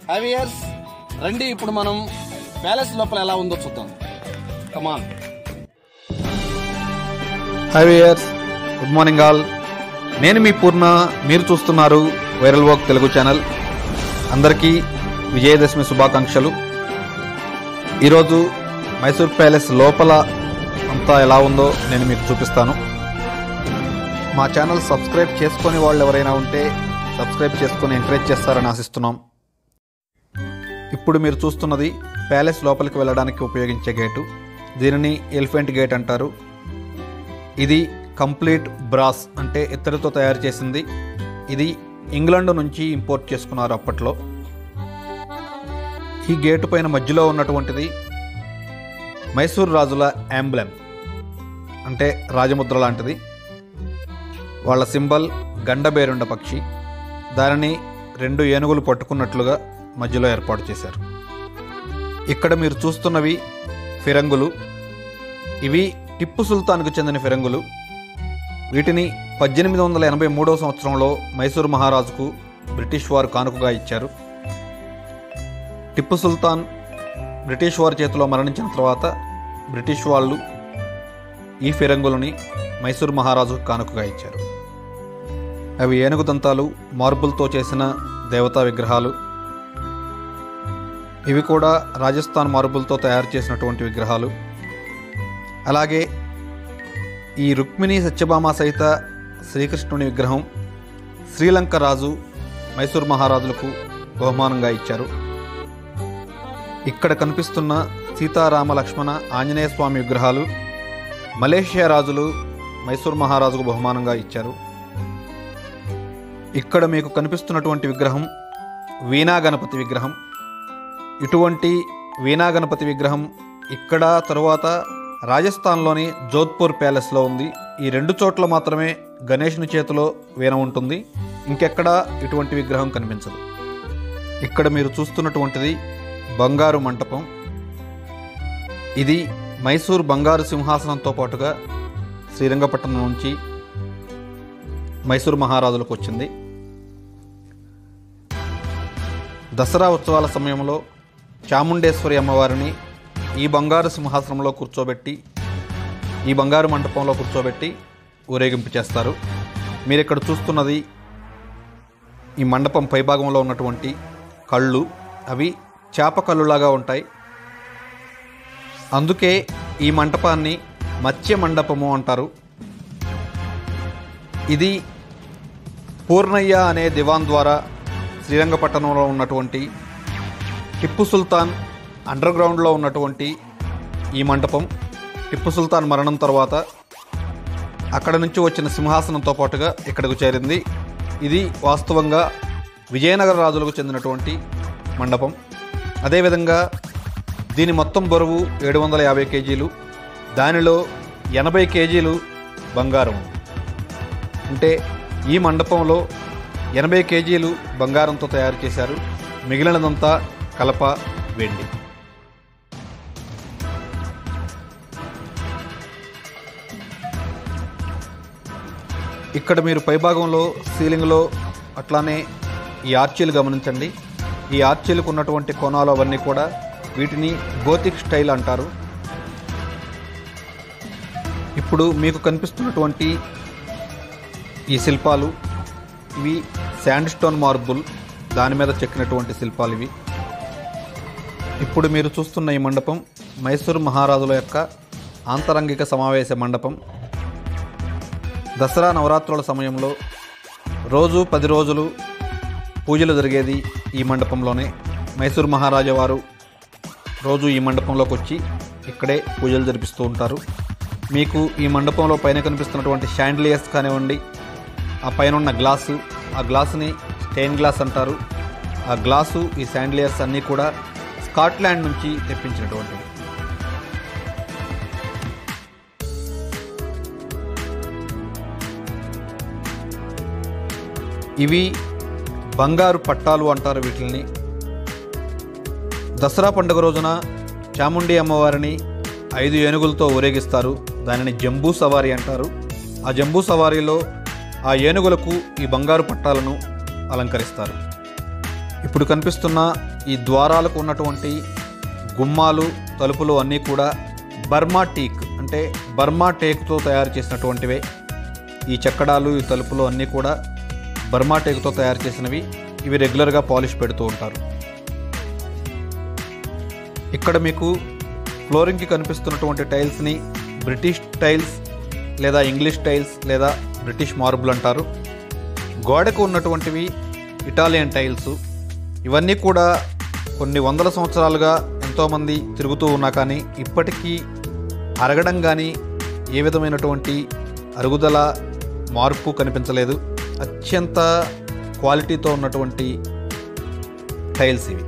హ్యావియర్స్ రండి ఇప్పుడు మనం ప్యాలెస్ లోపల ఎలా ఉందో చూద్దాం come on hi viewers good morning all నేను మీ పూర్ణ మీరు చూస్తున్నారు వైరల్ వాక్ తెలుగు ఛానల్ అందరికీ విజయదశమి శుభాకాంక్షలు ఈరోజు మైసూర్ ప్యాలెస్ లోపల అంతా ఎలా ఉందో నేను మీకు చూపిస్తాను మా ఛానల్ సబ్స్క్రైబ్ చేసుకొని వాళ్ళు ఎవరైనా ఉంటే సబ్స్క్రైబ్ చేసుకొని ఎంకరేజ్ చేస్తారని ఆశిస్తున్నాం ఇప్పుడు మీరు చూస్తున్నది ప్యాలెస్ లోపలికి వెళ్ళడానికి ఉపయోగించే గేటు దీనిని ఎలిఫెంట్ గేట్ అంటారు ఇది కంప్లీట్ బ్రాస్ అంటే ఇత్తడితో తయారు చేసింది ఇది ఇంగ్లాండ్ నుంచి ఇంపోర్ట్ చేసుకున్నారు అప్పట్లో ఈ గేటు పైన మధ్యలో ఉన్నటువంటిది మైసూర్ రాజుల యాంబ్లెమ్ అంటే రాజముద్ర లాంటిది వాళ్ళ సింబల్ గండబేరుండ పక్షి దానిని రెండు ఏనుగులు పట్టుకున్నట్లుగా మధ్యలో ఏర్పాటు చేశారు ఇక్కడ మీరు చూస్తున్నవి ఫిరంగులు ఇవి టిప్పు సుల్తాన్కు చెందిన ఫిరంగులు వీటిని పద్దెనిమిది వందల ఎనభై మూడవ సంవత్సరంలో మైసూరు మహారాజుకు బ్రిటిష్ వారు కానుకగా ఇచ్చారు టిప్పు సుల్తాన్ బ్రిటిష్ వారి చేతిలో మరణించిన తర్వాత బ్రిటిష్ వాళ్ళు ఈ ఫిరంగులని మైసూరు మహారాజుకు కానుకగా ఇచ్చారు అవి ఏనుగు దంతాలు మార్బుల్తో చేసిన దేవతా విగ్రహాలు ఇవి కూడా రాజస్థాన్ మార్బుల్తో తయారు చేసినటువంటి విగ్రహాలు అలాగే ఈ రుక్మిణి సత్యభామ సహిత శ్రీకృష్ణుని విగ్రహం శ్రీలంక రాజు మైసూర్ మహారాజులకు బహుమానంగా ఇచ్చారు ఇక్కడ కనిపిస్తున్న సీతారామ లక్ష్మణ ఆంజనేయ స్వామి విగ్రహాలు మలేషియా రాజులు మైసూర్ మహారాజుకు బహుమానంగా ఇచ్చారు ఇక్కడ మీకు కనిపిస్తున్నటువంటి విగ్రహం వీణా గణపతి విగ్రహం ఇటువంటి వీణా గణపతి విగ్రహం ఇక్కడ తరువాత రాజస్థాన్లోని జోధ్పూర్ ప్యాలెస్లో ఉంది ఈ రెండు చోట్ల మాత్రమే గణేష్ని చేతిలో వీణ ఉంటుంది ఇంకెక్కడా ఇటువంటి విగ్రహం కనిపించదు ఇక్కడ మీరు చూస్తున్నటువంటిది బంగారు మంటపం ఇది మైసూర్ బంగారు సింహాసనంతో పాటుగా శ్రీరంగపట్టణం నుంచి మైసూర్ మహారాజులకు వచ్చింది దసరా ఉత్సవాల సమయంలో చాముండేశ్వరి అమ్మవారిని ఈ బంగారు సింహాసనంలో కూర్చోబెట్టి ఈ బంగారు మంటపంలో కూర్చోబెట్టి ఊరేగింపు చేస్తారు మీరు ఇక్కడ చూస్తున్నది ఈ మండపం పైభాగంలో ఉన్నటువంటి కళ్ళు అవి చేప కళ్ళులాగా ఉంటాయి అందుకే ఈ మంటపాన్ని మత్స్య మండపము అంటారు ఇది పూర్ణయ్య అనే దివాన్ ద్వారా శ్రీరంగపట్టణంలో ఉన్నటువంటి టిప్పు సుల్తాన్ అండర్ గ్రౌండ్లో ఉన్నటువంటి ఈ మంటపం టిప్పు సుల్తాన్ మరణం తర్వాత అక్కడ నుంచి వచ్చిన సింహాసనంతో పాటుగా ఇక్కడకు చేరింది ఇది వాస్తవంగా విజయనగర రాజులకు చెందినటువంటి మండపం అదేవిధంగా దీని మొత్తం బరువు ఏడు వందల యాభై కేజీలు దానిలో ఎనభై కేజీలు బంగారం అంటే ఈ మండపంలో ఎనభై కేజీలు బంగారంతో తయారు చేశారు మిగిలినదంతా కలప వెండి ఇక్కడ మీరు పైభాగంలో సీలింగ్లో అట్లానే ఈ ఆర్చీలు గమనించండి ఈ ఆర్చీలకు ఉన్నటువంటి కోణాలు అవన్నీ కూడా వీటిని గోతిక్ స్టైల్ అంటారు ఇప్పుడు మీకు కనిపిస్తున్నటువంటి ఈ శిల్పాలు ఇవి శాండ్ స్టోన్ మార్బుల్ దాని మీద చెక్కినటువంటి శిల్పాలు ఇవి ఇప్పుడు మీరు చూస్తున్న ఈ మండపం మైసూరు మహారాజుల యొక్క ఆంతరంగిక సమావేశ మండపం దసరా నవరాత్రుల సమయంలో రోజు పది రోజులు పూజలు జరిగేది ఈ మండపంలోనే మైసూరు మహారాజా వారు రోజు ఈ మండపంలోకి వచ్చి ఇక్కడే పూజలు జరిపిస్తూ ఉంటారు మీకు ఈ మండపంలో పైన కనిపిస్తున్నటువంటి షాండ్లియర్స్ కానివ్వండి ఆ పైన ఉన్న గ్లాసు ఆ గ్లాసుని స్టెయిన్ గ్లాస్ అంటారు ఆ గ్లాసు ఈ శాండ్లియర్స్ అన్నీ కూడా స్కాట్లాండ్ నుంచి తెప్పించినటువంటివి ఇవి బంగారు పట్టాలు అంటారు వీటిని దసరా పండుగ రోజున చాముండి అమ్మవారిని ఐదు ఏనుగులతో ఊరేగిస్తారు దానిని జంబూ సవారీ అంటారు ఆ జంబూ సవారీలో ఆ ఏనుగులకు ఈ బంగారు పట్టాలను అలంకరిస్తారు ఇప్పుడు కనిపిస్తున్న ఈ ద్వారాలకు ఉన్నటువంటి గుమ్మాలు తలుపులు అన్నీ కూడా బర్మా టీక్ అంటే బర్మా టేక్తో తయారు చేసినటువంటివే ఈ చెక్కడాలు ఈ తలుపులు అన్నీ కూడా బర్మా టేక్తో తయారు చేసినవి ఇవి రెగ్యులర్గా పాలిష్ పెడుతూ ఉంటారు ఇక్కడ మీకు ఫ్లోరింగ్కి కనిపిస్తున్నటువంటి టైల్స్ని బ్రిటిష్ టైల్స్ లేదా ఇంగ్లీష్ టైల్స్ లేదా బ్రిటిష్ మార్బుల్ అంటారు గోడకు ఉన్నటువంటివి ఇటాలియన్ టైల్స్ ఇవన్నీ కూడా కొన్ని వందల సంవత్సరాలుగా ఎంతోమంది తిరుగుతూ ఉన్నా కానీ ఇప్పటికీ అరగడం కానీ ఏ విధమైనటువంటి అరుగుదల మార్పు కనిపించలేదు అత్యంత క్వాలిటీతో ఉన్నటువంటి టైల్స్ ఇవి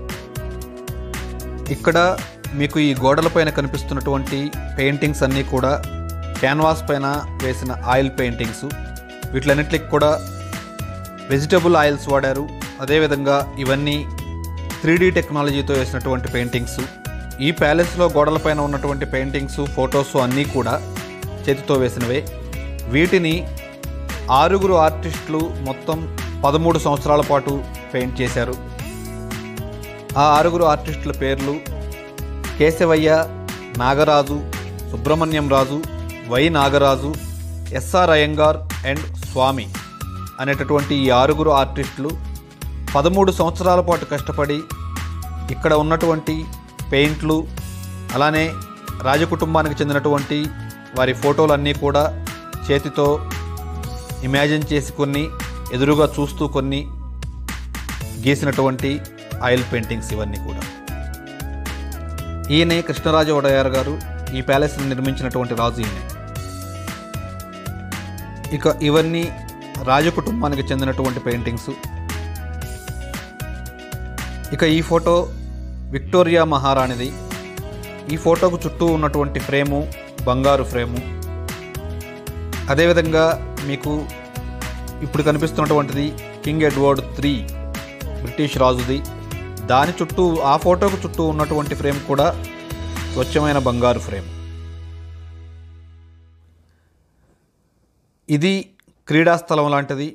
ఇక్కడ మీకు ఈ గోడలపైన కనిపిస్తున్నటువంటి పెయింటింగ్స్ అన్నీ కూడా క్యాన్వాస్ పైన వేసిన ఆయిల్ పెయింటింగ్స్ వీటిలన్నిటికి కూడా వెజిటబుల్ ఆయిల్స్ వాడారు అదేవిధంగా ఇవన్నీ త్రీ టెక్నాలజీతో వేసినటువంటి పెయింటింగ్స్ ఈ ప్యాలెస్లో గోడలపైన ఉన్నటువంటి పెయింటింగ్స్ ఫొటోస్ అన్నీ కూడా చేతితో వేసినవే వీటిని ఆరుగురు ఆర్టిస్టులు మొత్తం పదమూడు సంవత్సరాల పాటు పెయింట్ చేశారు ఆ ఆరుగురు ఆర్టిస్టుల పేర్లు Kesavayya Nagaraju Subrahmanyam Raju Y Nagaraju SR Iyengar and Swamy అనేటటువంటి ఈ ఆరుగురు ఆర్టిస్టులు పదమూడు సంవత్సరాల పాటు కష్టపడి ఇక్కడ ఉన్నటువంటి పెయింట్లు అలానే రాజకుటుంబానికి చెందినటువంటి వారి ఫోటోలన్నీ కూడా చేతితో ఇమాజిన్ చేసి కొన్ని ఎదురుగా చూస్తూ కొన్ని గీసినటువంటి ఆయిల్ పెయింటింగ్స్ ఇవన్నీ కూడా ఈయనే కృష్ణరాజు వడయార్ గారు ఈ ప్యాలెస్ని నిర్మించినటువంటి రాజు ఈయనే ఇక ఇవన్నీ రాజకుటుంబానికి చెందినటువంటి పెయింటింగ్స్ ఇక ఈ ఫోటో విక్టోరియా మహారాణిది ఈ ఫోటోకు చుట్టూ ఉన్నటువంటి ఫ్రేము బంగారు ఫ్రేము అదేవిధంగా మీకు ఇప్పుడు కనిపిస్తున్నటువంటిది కింగ్ ఎడ్వర్డ్ త్రీ బ్రిటిష్ రాజుది దాని చుట్టూ ఆ ఫోటోకు చుట్టూ ఉన్నటువంటి ఫ్రేమ్ కూడా స్వచ్ఛమైన బంగారు ఫ్రేమ్ ఇది క్రీడాస్థలం లాంటిది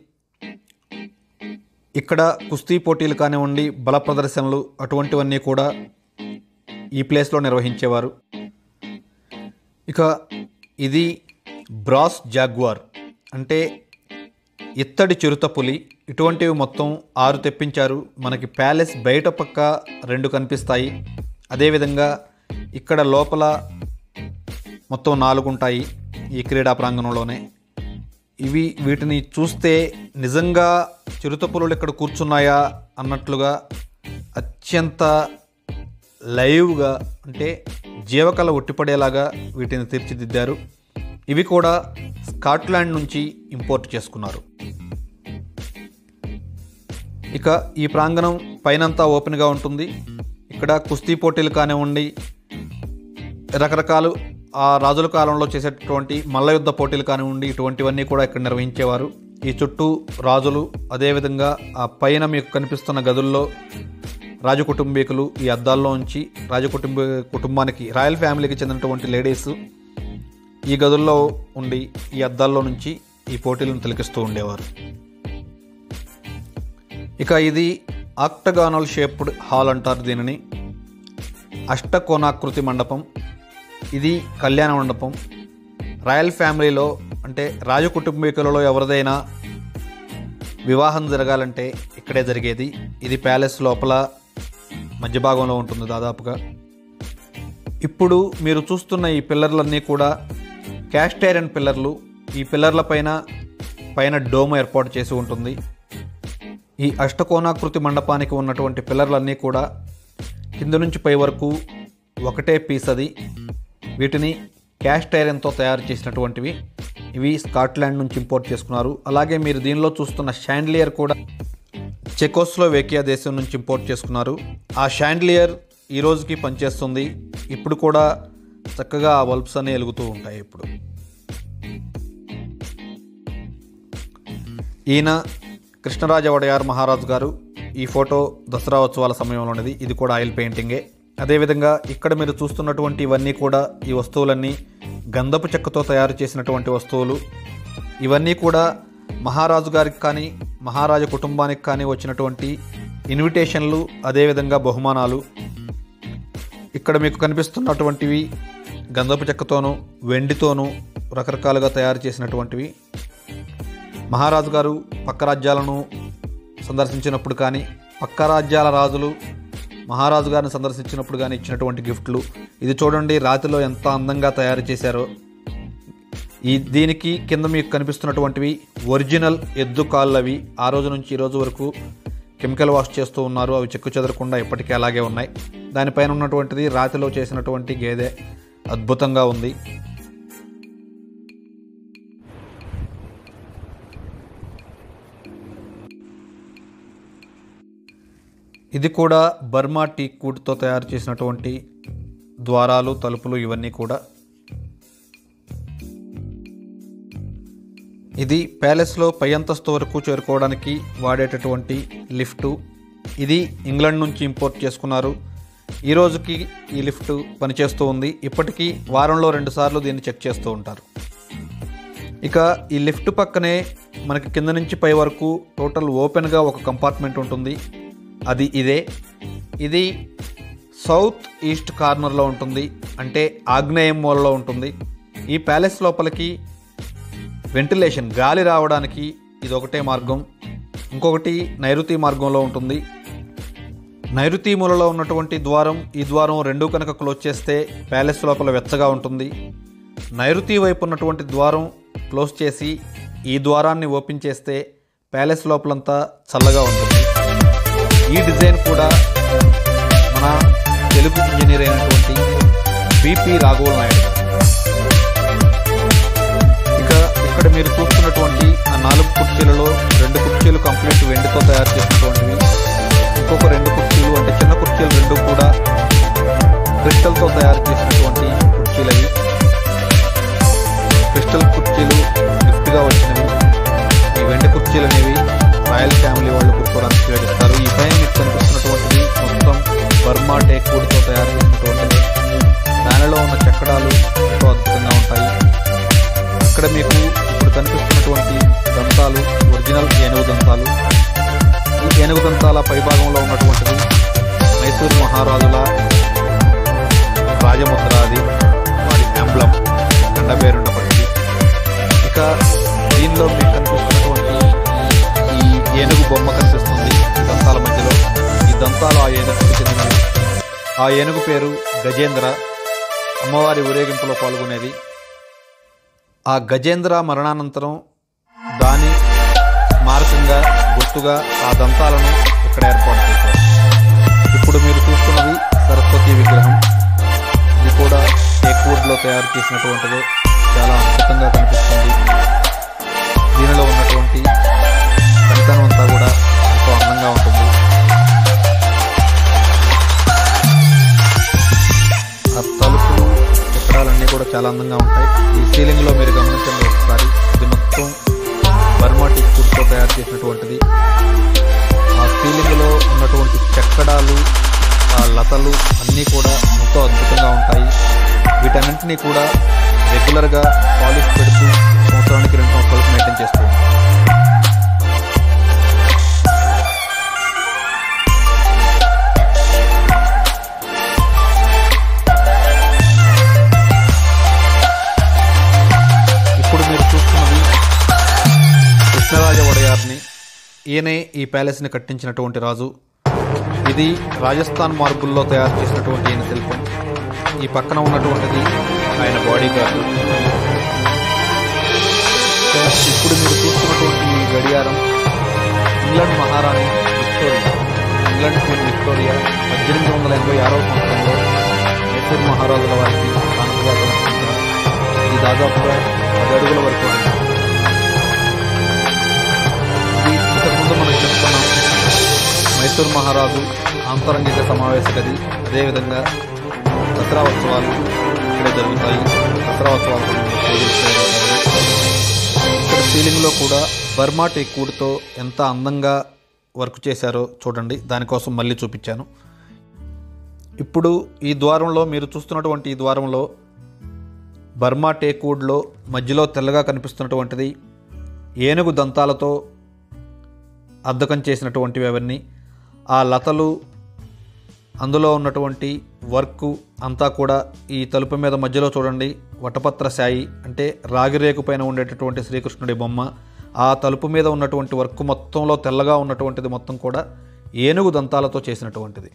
ఇక్కడ కుస్తీ పోటీలు కానివ్వండి బల ప్రదర్శనలు అటువంటివన్నీ కూడా ఈ ప్లేస్లో నిర్వహించేవారు ఇక ఇది బ్రాస్ జాగ్వార్ అంటే ఇత్తడి చిరుత పులి ఇటువంటివి మొత్తం ఆరు తెప్పించారు మనకి ప్యాలెస్ బయట పక్క రెండు కనిపిస్తాయి అదేవిధంగా ఇక్కడ లోపల మొత్తం నాలుగు ఉంటాయి ఈ క్రీడా ప్రాంగణంలోనే ఇవి వీటిని చూస్తే నిజంగా చిరుత పులులు ఇక్కడ కూర్చున్నాయా అన్నట్లుగా అత్యంత లైవ్గా అంటే జీవకళ ఉట్టిపడేలాగా వీటిని తీర్చిదిద్దారు ఇవి కూడా స్కాట్లాండ్ నుంచి ఇంపోర్ట్ చేసుకున్నారు ఇక ఈ ప్రాంగణం పైనంతా ఓపెన్గా ఉంటుంది ఇక్కడ కుస్తీ పోటీలు కానివ్వండి రకరకాలు ఆ రాజుల కాలంలో చేసేటటువంటి మల్ల యుద్ధ పోటీలు కానివ్వండి ఇటువంటివన్నీ కూడా ఇక్కడ నిర్వహించేవారు ఈ చుట్టూ రాజులు అదేవిధంగా ఆ పైన మీకు కనిపిస్తున్న గదుల్లో రాజకుటుంబీకులు ఈ అద్దాల్లో ఉంచి రాజకుటుంబ కుటుంబానికి రాయల్ ఫ్యామిలీకి చెందినటువంటి లేడీస్ ఈ గదుల్లో ఉండి ఈ అద్దాల్లో నుంచి ఈ పోటీలను తిలకిస్తూ ఉండేవారు ఇక ఇది ఆక్టగానల్ షేప్డ్ హాల్ అంటారు దీనిని అష్టకోణాకృతి మండపం ఇది కళ్యాణ మండపం రాయల్ ఫ్యామిలీలో అంటే రాజకుటుంబీకులలో ఎవరిదైనా వివాహం జరగాలంటే ఇక్కడే జరిగేది ఇది ప్యాలెస్ లోపల మధ్య భాగంలో ఉంటుంది దాదాపుగా ఇప్పుడు మీరు చూస్తున్న ఈ పిల్లర్లన్నీ కూడా క్యాస్ట్ ఐరన్ పిల్లర్లు ఈ పిల్లర్ల పైన పైన డోమ్ ఏర్పాటు చేసి ఉంటుంది ఈ అష్టకోణాకృతి మండపానికి ఉన్నటువంటి పిల్లర్లన్నీ కూడా కింద నుంచి పై వరకు ఒకటే పీస్ అది వీటిని క్యాస్ట్ ఐరన్తో తయారు చేసినటువంటివి ఇవి స్కాట్లాండ్ నుంచి ఇంపోర్ట్ చేసుకున్నారు అలాగే మీరు దీనిలో చూస్తున్న షాండ్లియర్ కూడా చెకోస్లోవేకియా దేశం నుంచి ఇంపోర్ట్ చేసుకున్నారు ఆ షాండ్లియర్ ఈ రోజుకి పనిచేస్తుంది ఇప్పుడు కూడా చక్కగా ఆ బల్బ్స్ అన్నీ వెలుగుతూ ఉంటాయి ఇప్పుడు ఈయన కృష్ణరాజ వడయార్ మహారాజు గారు ఈ ఫోటో దసరా ఉత్సవాల సమయంలోనిది ఇది కూడా ఆయిల్ పెయింటింగే అదేవిధంగా ఇక్కడ మీరు చూస్తున్నటువంటి ఇవన్నీ కూడా ఈ వస్తువులన్నీ గంధపు చెక్కతో తయారు చేసినటువంటి వస్తువులు ఇవన్నీ కూడా మహారాజు గారికి కానీ మహారాజు కుటుంబానికి కానీ వచ్చినటువంటి ఇన్విటేషన్లు అదేవిధంగా బహుమానాలు ఇక్కడ మీకు కనిపిస్తున్నటువంటివి గంధపు చెక్కతోనూ వెండితోనూ రకరకాలుగా తయారు చేసినటువంటివి మహారాజు గారు పక్క రాజ్యాలను సందర్శించినప్పుడు కానీ పక్క రాజ్యాల రాజులు మహారాజు గారిని సందర్శించినప్పుడు కానీ ఇచ్చినటువంటి గిఫ్ట్లు ఇది చూడండి రాతిలో ఎంత అందంగా తయారు చేశారో ఈ దీనికి కింద మీకు కనిపిస్తున్నటువంటివి ఒరిజినల్ ఎద్దు కాళ్ళవి ఆ రోజు నుంచి ఈ రోజు వరకు కెమికల్ వాష్ చేస్తూ ఉన్నారు అవి చెక్కు చెదరకుండా ఇప్పటికీ అలాగే ఉన్నాయి దానిపైన ఉన్నటువంటిది రాతిలో చేసినటువంటి గేదె అద్భుతంగా ఉంది ఇది కూడా బర్మా టీ కూట్తో తయారు చేసినటువంటి ద్వారాలు తలుపులు ఇవన్నీ కూడా ఇది ప్యాలెస్లో పై అంతస్తు వరకు చేరుకోవడానికి వాడేటటువంటి లిఫ్టు ఇది ఇంగ్లాండ్ నుంచి ఇంపోర్ట్ చేసుకున్నారు ఈ రోజుకి ఈ లిఫ్ట్ పనిచేస్తూ ఉంది ఇప్పటికీ వారంలో రెండుసార్లు దీన్ని చెక్ చేస్తూ ఉంటారు ఇక ఈ లిఫ్ట్ పక్కనే మనకి కింద నుంచి పై వరకు టోటల్ ఓపెన్గా ఒక కంపార్ట్మెంట్ ఉంటుంది అది ఇదే ఇది సౌత్ ఈస్ట్ కార్నర్లో ఉంటుంది అంటే ఆగ్నేయం మూలలో ఉంటుంది ఈ ప్యాలెస్ లోపలికి వెంటిలేషన్ గాలి రావడానికి ఇది ఒకటే మార్గం ఇంకొకటి నైరుతి మార్గంలో ఉంటుంది నైరుతి మూలలో ఉన్నటువంటి ద్వారం ఈ ద్వారం రెండు కనుక క్లోజ్ చేస్తే ప్యాలెస్ లోపల వెచ్చగా ఉంటుంది నైరుతి వైపు ఉన్నటువంటి ద్వారం క్లోజ్ చేసి ఈ ద్వారాన్ని ఓపెన్ చేస్తే ప్యాలెస్ లోపలంతా చల్లగా ఉంటుంది ఈ డిజైన్ కూడా మన తెలుగు ఇంజనీర్ అయినటువంటి బిపి రాఘవల్ నాయుడు గారు. ఇక ఇక్కడ మీరు చూస్తున్నటువంటి ఆ నాలుగు కుర్చీలలో రెండు కుర్చీలు కంప్లీట్ వెండితో తయారు చేసినటువంటివి ఇంకొక రెండు కుర్చీలు అంటే చిన్న కుర్చీలు రెండు కూడా క్రిస్టల్తో తయారు చేసినటువంటి కుర్చీలు అవి క్రిస్టల్ కుర్చీలు గిఫ్ట్గా వచ్చినవి ఈ వెండి కుర్చీలు అనేవి రాయల్ ఫ్యామిలీ వాళ్ళు కూర్చోవడానికి ఉపయోగిస్తారు ఈ పైన మీకు కనిపిస్తున్నటువంటిది మొత్తం బర్మా టేక్ వుడ్తో తయారు చేసినటువంటిది దానిలో ఉన్న చెక్కడాలు ఎంతో అద్భుతంగా ఉంటాయి ఇక్కడ మీకు ఇప్పుడు కనిపిస్తున్నటువంటి దంతాలు ఒరిజినల్ ఏనుగు దంతాలు ఈ ఏనుగు దంతాల పైభాగంలో ఉన్నటువంటిది మైసూరు మహారాజుల రాజముద్ర అది వారి ఎంబ్లం గండబేరుండపట్టి ఇక దీనిలో మీకు కనిపిస్తున్నటువంటి ఈ ఏనుగు బొమ్మ కనిపిస్తుంది ఈ దంతాల మధ్యలో ఈ దంతాలు ఆ ఏనుగుకు చెందినవి ఆ ఏనుగు పేరు గజేంద్ర అమ్మవారి ఊరేగింపులో పాల్గొనేది ఆ గజేంద్ర మరణానంతరం దాని స్మారకంగా గుర్తుగా ఆ దంతాలను ఇక్కడ ఏర్పాటు చేశారు ఇప్పుడు మీరు చూస్తున్నది సరస్వతి విగ్రహం ఇది కూడా టేక్వుడ్లో తయారు చేసినటువంటిదే చాలా అద్భుతంగా కనిపిస్తుంది దీనిలో ఉన్నటువంటి పనితనం అంతా కూడా ఎంతో అందంగా ఉంటుంది ఆ తలుపులు చిత్రాలన్నీ కూడా చాలా అందంగా ఉంటాయి ఈ సీలింగ్ లో మీరు గమనించండి ఒకసారి ఇది మొత్తం బర్మా టిక్కుడ్తో తయారు చేసినటువంటిది ఆ సీలింగ్ లో ఉన్నటువంటి చెక్కడాలు ఆ లతలు అన్నీ కూడా ఎంతో అద్భుతంగా ఉంటాయి వీటన్నింటినీ కూడా రెగ్యులర్గా పాలిష్ పెడుతూ సంవత్సరానికి రెండు సంవత్సరాలకు మెయింటైన్ చేస్తూ ఉంటాం ఇప్పుడు మీరు చూస్తున్నది కృష్ణరాజ వడయార్ని ఈయనే ఈ ప్యాలెస్ని కట్టించినటువంటి రాజు ఇది రాజస్థాన్ మార్బుల్లో తయారు చేసినటువంటి ఈయన శిల్పం ఈ పక్కన ఉన్నటువంటిది ఆయన బాడీ గార్డు ఇప్పుడు మీరు చూస్తున్నటువంటి ఈ గడియారం ఇంగ్లాండ్ మహారాణి విక్టోరియా ఇంగ్లాండ్ క్వీన్ విక్టోరియా పద్దెనిమిది వందల ఎనభై ఆరవ సంవత్సరంలో మైసూర్ మహారాజుల వారికి కానుకగా సమర్పించిన ఇది దాదాపుగా పది అడుగుల వరకు ఉంది. ఇది ఇంతకుముందు మనం చెప్పుకున్నాం మైసూర్ మహారాజు ఆంతరంగిక సమావేశ గది అదేవిధంగా దసరా ఉత్సవాలు ఇక్కడే జరుగుతాయి దసరా ఉత్సవాలు పూజలు చేయబడతాయి. ఇక్కడ సీలింగ్లో కూడా బర్మా టేకూడ్తో ఎంత అందంగా వర్క్ చేశారో చూడండి దానికోసం మళ్ళీ చూపించాను ఇప్పుడు ఈ ద్వారంలో మీరు చూస్తున్నటువంటి ఈ ద్వారంలో బర్మా టేక్వుడ్లో మధ్యలో తెల్లగా కనిపిస్తున్నటువంటిది ఏనుగు దంతాలతో అద్దకం చేసినటువంటివి అవన్నీ ఆ లతలు అందులో ఉన్నటువంటి వర్క్ అంతా కూడా ఈ తలుపు మీద మధ్యలో చూడండి వటపత్ర శాయి అంటే రాగిరేకు పైన ఉండేటటువంటి శ్రీకృష్ణుడి బొమ్మ ఆ తలుపు మీద ఉన్నటువంటి వర్క్ మొత్తంలో తెల్లగా ఉన్నటువంటిది మొత్తం కూడా ఏనుగు దంతాలతో చేసినటువంటిది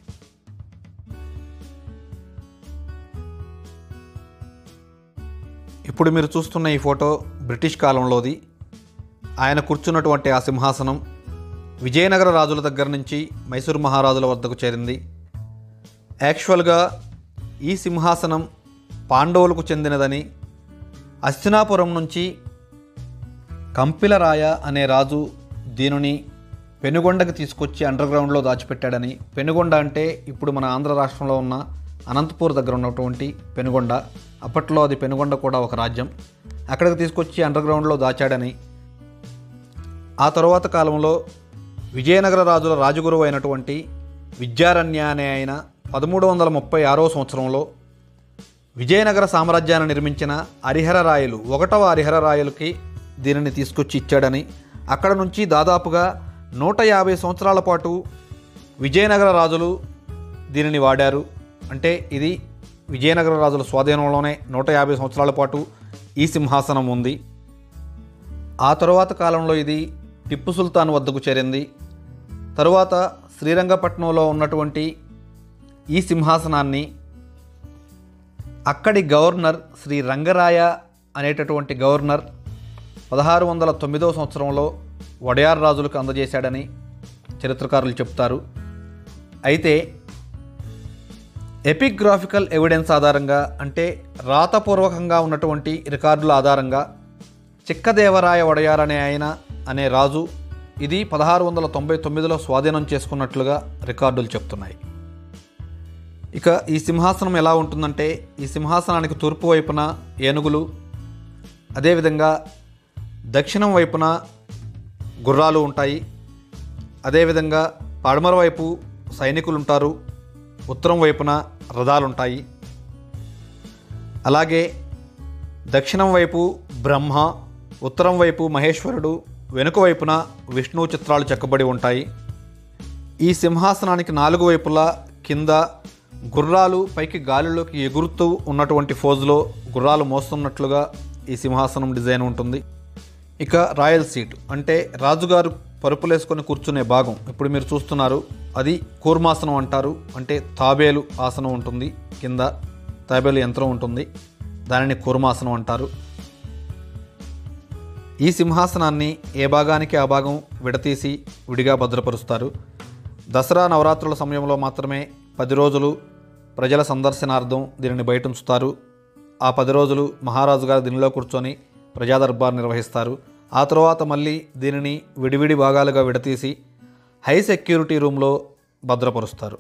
ఇప్పుడు మీరు చూస్తున్న ఈ ఫోటో బ్రిటిష్ కాలంలోది ఆయన కూర్చున్నటువంటి ఆ సింహాసనం విజయనగర రాజుల దగ్గర నుంచి మైసూరు మహారాజుల వద్దకు చేరింది యాక్చువల్గా ఈ సింహాసనం పాండవులకు చెందినదని అస్తినాపురం నుంచి కంపిలరాయ అనే రాజు దీనిని పెనుగొండకి తీసుకొచ్చి అండర్ గ్రౌండ్లో దాచిపెట్టాడని పెనుగొండ అంటే ఇప్పుడు మన ఆంధ్ర రాష్ట్రంలో ఉన్న అనంతపూర్ దగ్గర ఉన్నటువంటి పెనుగొండ అప్పట్లో అది పెనుగొండ కూడా ఒక రాజ్యం అక్కడికి తీసుకొచ్చి అండర్ గ్రౌండ్లో దాచాడని ఆ తరువాత కాలంలో విజయనగర రాజుల రాజగురువు అయినటువంటి విద్యారణ్య అనే ఆయన పదమూడు వందల ముప్పై ఆరో సంవత్సరంలో విజయనగర సామ్రాజ్యాన్ని నిర్మించిన హరిహర రాయలు ఒకటవ హరిహర రాయలకి దీనిని తీసుకొచ్చి ఇచ్చాడని అక్కడ నుంచి దాదాపుగా నూట యాభై సంవత్సరాల పాటు విజయనగర రాజులు దీనిని వాడారు అంటే ఇది విజయనగర రాజుల స్వాధీనంలోనే నూట యాభై సంవత్సరాల పాటు ఈ సింహాసనం ఉంది ఆ తరువాత కాలంలో ఇది టిప్పు సుల్తాన్ వద్దకు చేరింది తరువాత శ్రీరంగపట్నంలో ఉన్నటువంటి ఈ సింహాసనాన్ని అక్కడి గవర్నర్ శ్రీ రంగరాయ అనేటటువంటి గవర్నర్ పదహారు వందల తొమ్మిదవ సంవత్సరంలో వడయార్ రాజులకు అందజేశాడని చరిత్రకారులు చెప్తారు అయితే ఎపిగ్రాఫికల్ ఎవిడెన్స్ ఆధారంగా అంటే రాతపూర్వకంగా ఉన్నటువంటి రికార్డుల ఆధారంగా చిక్కదేవరాయ వడయార్ అనే ఆయన అనే రాజు ఇది పదహారు వందల తొంభై తొమ్మిదిలో స్వాధీనం చేసుకున్నట్లుగా రికార్డులు చెప్తున్నాయి ఇక ఈ సింహాసనం ఎలా ఉంటుందంటే ఈ సింహాసనానికి తూర్పు వైపున ఏనుగులు అదేవిధంగా దక్షిణం వైపున గుర్రాలు ఉంటాయి అదేవిధంగా పడమర వైపు సైనికులు ఉంటారు ఉత్తరం వైపున రథాలు ఉంటాయి అలాగే దక్షిణం వైపు బ్రహ్మ ఉత్తరం వైపు మహేశ్వరుడు వెనుక వైపున విష్ణు చిత్రాలు చెక్కబడి ఉంటాయి ఈ సింహాసనానికి నాలుగు వైపులా కింద గుర్రాలు పైకి గాలిలోకి ఎగురుతూ ఉన్నటువంటి ఫోజులో గుర్రాలు మోస్తున్నట్లుగా ఈ సింహాసనం డిజైన్ ఉంటుంది ఇక రాయల్ సీట్ అంటే రాజుగారు పరుపులేసుకొని కూర్చునే భాగం ఇప్పుడు మీరు చూస్తున్నారు అది కూర్మాసనం అంటారు అంటే తాబేలు ఆసనం ఉంటుంది కింద తాబేలు యంత్రం ఉంటుంది దానిని కూర్మాసనం అంటారు ఈ సింహాసనాన్ని ఏ భాగానికి ఆ భాగం విడతీసి విడిగా భద్రపరుస్తారు దసరా నవరాత్రుల సమయంలో మాత్రమే పది రోజులు ప్రజల సందర్శనార్థం దీనిని బయట ఉంచుతారు ఆ పది రోజులు మహారాజు గారు దీనిలో కూర్చొని ప్రజా దర్బార్ నిర్వహిస్తారు ఆ తర్వాత మళ్ళీ దీనిని విడివిడి భాగాలుగా విడతీసి హై సెక్యూరిటీ రూమ్లో భద్రపరుస్తారు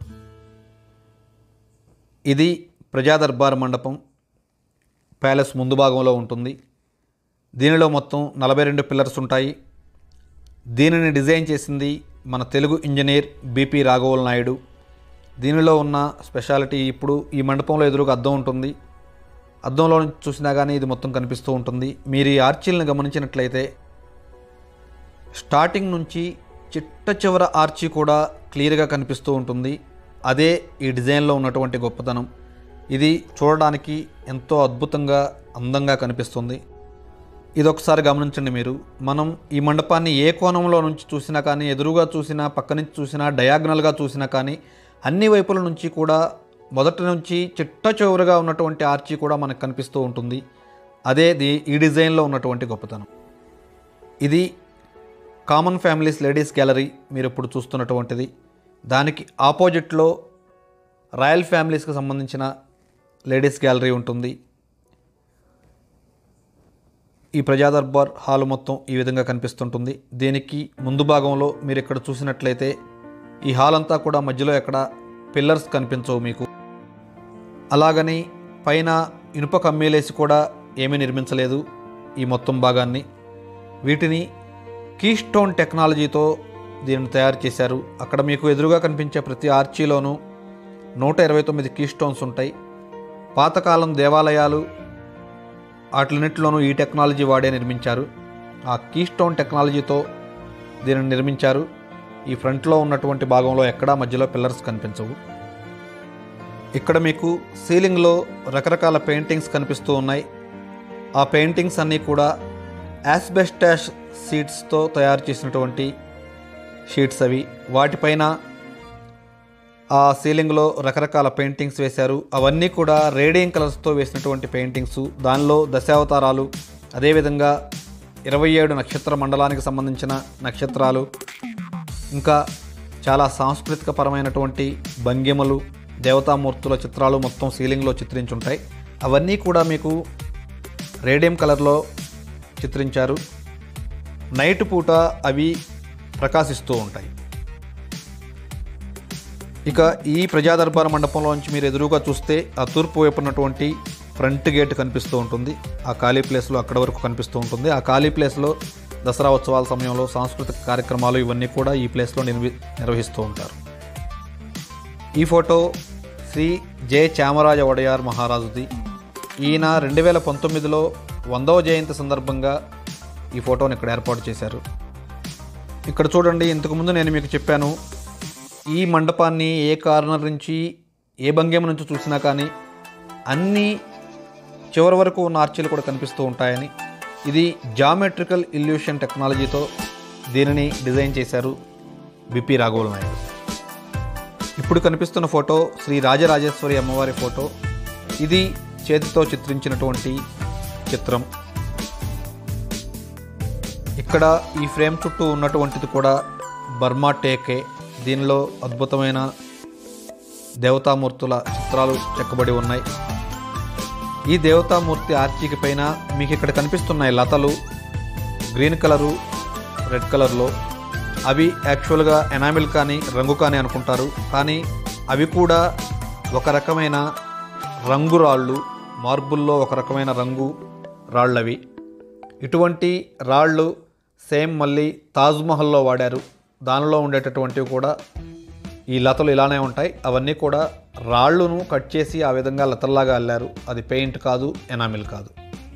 ఇది ప్రజా దర్బార్ మండపం ప్యాలెస్ ముందు భాగంలో ఉంటుంది దీనిలో మొత్తం నలభై రెండు పిల్లర్స్ ఉంటాయి దీనిని డిజైన్ చేసింది మన తెలుగు ఇంజనీర్ బీపీ రాఘవల్ నాయుడు దీనిలో ఉన్న స్పెషాలిటీ ఇప్పుడు ఈ మండపంలో ఎదురుగా అద్దం ఉంటుంది అద్దంలో నుంచి చూసినా కానీ ఇది మొత్తం కనిపిస్తూ ఉంటుంది మీరు ఈ ఆర్చీలను గమనించినట్లయితే స్టార్టింగ్ నుంచి చిట్ట చివర ఆర్చీ కూడా క్లియర్గా కనిపిస్తూ ఉంటుంది అదే ఈ డిజైన్లో ఉన్నటువంటి గొప్పతనం ఇది చూడడానికి ఎంతో అద్భుతంగా అందంగా కనిపిస్తుంది ఇది ఒకసారి గమనించండి మీరు మనం ఈ మండపాన్ని ఏ కోణంలో నుంచి చూసినా కానీ ఎదురుగా చూసినా పక్క నుంచి చూసినా డయాగ్నల్గా చూసినా కానీ అన్ని వైపుల నుంచి కూడా మొదటి నుంచి చిట్ట చివరిగా ఉన్నటువంటి ఆర్చి కూడా మనకు కనిపిస్తూ ఉంటుంది అదే ది ఈ డిజైన్లో ఉన్నటువంటి గొప్పతనం ఇది కామన్ ఫ్యామిలీస్ లేడీస్ గ్యాలరీ మీరు ఇప్పుడు చూస్తున్నటువంటిది దానికి ఆపోజిట్లో రాయల్ ఫ్యామిలీస్కి సంబంధించిన లేడీస్ గ్యాలరీ ఉంటుంది ఈ ప్రజా దర్బార్ హాల్ మొత్తం ఈ విధంగా కనిపిస్తుంటుంది దీనికి ముందు భాగంలో మీరు ఇక్కడ చూసినట్లయితే ఈ హాల్ అంతా కూడా మధ్యలో ఎక్కడ పిల్లర్స్ కనిపించవు మీకు అలాగని పైన ఇనుప కమ్మీలేసి కూడా ఏమీ నిర్మించలేదు ఈ మొత్తం భాగాన్ని వీటిని కీస్టోన్ టెక్నాలజీతో దీనిని తయారు చేశారు అక్కడ మీకు ఎదురుగా కనిపించే ప్రతి ఆర్చీలోనూ నూట ఇరవై తొమ్మిది కీస్టోన్స్ ఉంటాయి పాతకాలం దేవాలయాలు వాటిలన్నింటిలోనూ ఈ టెక్నాలజీ వాడే నిర్మించారు ఆ కీస్టోన్ టెక్నాలజీతో దీనిని నిర్మించారు ఈ ఫ్రంట్లో ఉన్నటువంటి భాగంలో ఎక్కడా మధ్యలో పిల్లర్స్ కనిపించవు ఇక్కడ మీకు సీలింగ్లో రకరకాల పెయింటింగ్స్ కనిపిస్తూ ఉన్నాయి ఆ పెయింటింగ్స్ అన్నీ కూడా యాస్బెస్టాష్ సీట్స్తో తయారు చేసినటువంటి షీట్స్ అవి వాటిపైన ఆ సీలింగ్లో రకరకాల పెయింటింగ్స్ వేశారు అవన్నీ కూడా రేడియం కలర్స్తో వేసినటువంటి పెయింటింగ్స్ దానిలో దశావతారాలు అదేవిధంగా ఇరవై ఏడు నక్షత్ర మండలానికి సంబంధించిన నక్షత్రాలు ఇంకా చాలా సాంస్కృతిక పరమైనటువంటి భంగిమలు దేవతామూర్తుల చిత్రాలు మొత్తం సీలింగ్లో చిత్రించుంటాయి అవన్నీ కూడా మీకు రేడియం కలర్లో చిత్రించారు నైట్ పూట అవి ప్రకాశిస్తూ ఉంటాయి ఇక ఈ ప్రజా దర్బార్ మండపంలోంచి మీరు ఎదురుగా చూస్తే ఆ తూర్పు వైపు ఉన్నటువంటి ఫ్రంట్ గేట్ కనిపిస్తూ ఉంటుంది ఆ ఖాళీ ప్లేస్లో అక్కడ వరకు కనిపిస్తూ ఉంటుంది ఆ ఖాళీ ప్లేస్లో దసరా ఉత్సవాల సమయంలో సాంస్కృతిక కార్యక్రమాలు ఇవన్నీ కూడా ఈ ప్లేస్లో నిర్వి నిర్వహిస్తూ ఉంటారు ఈ ఫోటో శ్రీ జె చామరాజ వడయార్ మహారాజుది ఈయన రెండు వేల పంతొమ్మిదిలో వందవ జయంతి సందర్భంగా ఈ ఫోటోని ఇక్కడ ఏర్పాటు చేశారు ఇక్కడ చూడండి ఇంతకుముందు నేను మీకు చెప్పాను ఈ మండపాన్ని ఏ కార్నర్ నుంచి ఏ భంగిమ నుంచి చూసినా కానీ అన్ని చివరి వరకు ఉన్న ఆర్చీలు కూడా కనిపిస్తూ ఉంటాయని ఇది జామెట్రికల్ ఇల్యూషన్ టెక్నాలజీతో దీనిని డిజైన్ చేశారు బిపి రాఘవుల నాయుడు ఇప్పుడు కనిపిస్తున్న ఫోటో శ్రీ రాజరాజేశ్వరి అమ్మవారి ఫోటో ఇది చేతితో చిత్రించినటువంటి చిత్రం ఇక్కడ ఈ ఫ్రేమ్ చుట్టూ ఉన్నటువంటిది కూడా బర్మా టేకే దీనిలో అద్భుతమైన దేవతామూర్తుల చిత్రాలు చెక్కబడి ఉన్నాయి ఈ దేవతామూర్తి ఆర్చికి పైన మీకు ఇక్కడ కనిపిస్తున్నాయి లతలు గ్రీన్ కలరు రెడ్ కలర్లో అవి యాక్చువల్గా ఎనామిల్ కానీ రంగు కానీ అనుకుంటారు కానీ అవి కూడా ఒక రకమైన రంగు రాళ్ళు మార్బుల్లో ఒక రకమైన రంగు రాళ్ళు అవి ఇటువంటి రాళ్ళు సేమ్ మళ్ళీ తాజ్మహల్లో వాడారు దానిలో ఉండేటటువంటివి కూడా ఈ లతలు ఇలానే ఉంటాయి అవన్నీ కూడా రాళ్ళును కట్ చేసి ఆ విధంగా లతల్లాగా అల్లారు అది పెయింట్ కాదు ఎనామిల్ కాదు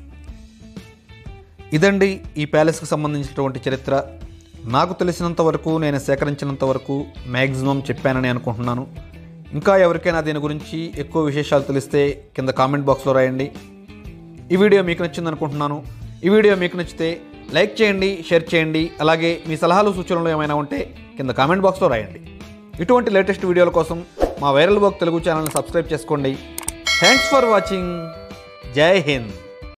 ఇదండి ఈ ప్యాలెస్కి సంబంధించినటువంటి చరిత్ర నాకు తెలిసినంత వరకు నేను సేకరించినంత వరకు మ్యాక్సిమం చెప్పానని అనుకుంటున్నాను ఇంకా ఎవరికైనా దీని గురించి ఎక్కువ విశేషాలు తెలిస్తే కింద కామెంట్ బాక్స్లో రాయండి ఈ వీడియో మీకు నచ్చింది అనుకుంటున్నాను ఈ వీడియో మీకు నచ్చితే లైక్ చేయండి షేర్ చేయండి అలాగే మీ సలహాలు సూచనలు ఏమైనా ఉంటే కింద కామెంట్ బాక్స్లో రాయండి ఇటువంటి లేటెస్ట్ వీడియోల కోసం మా వైరల్ వర్క్ తెలుగు ఛానల్ని సబ్స్క్రైబ్ చేసుకోండి థ్యాంక్స్ ఫర్ వాచింగ్ జై హింద్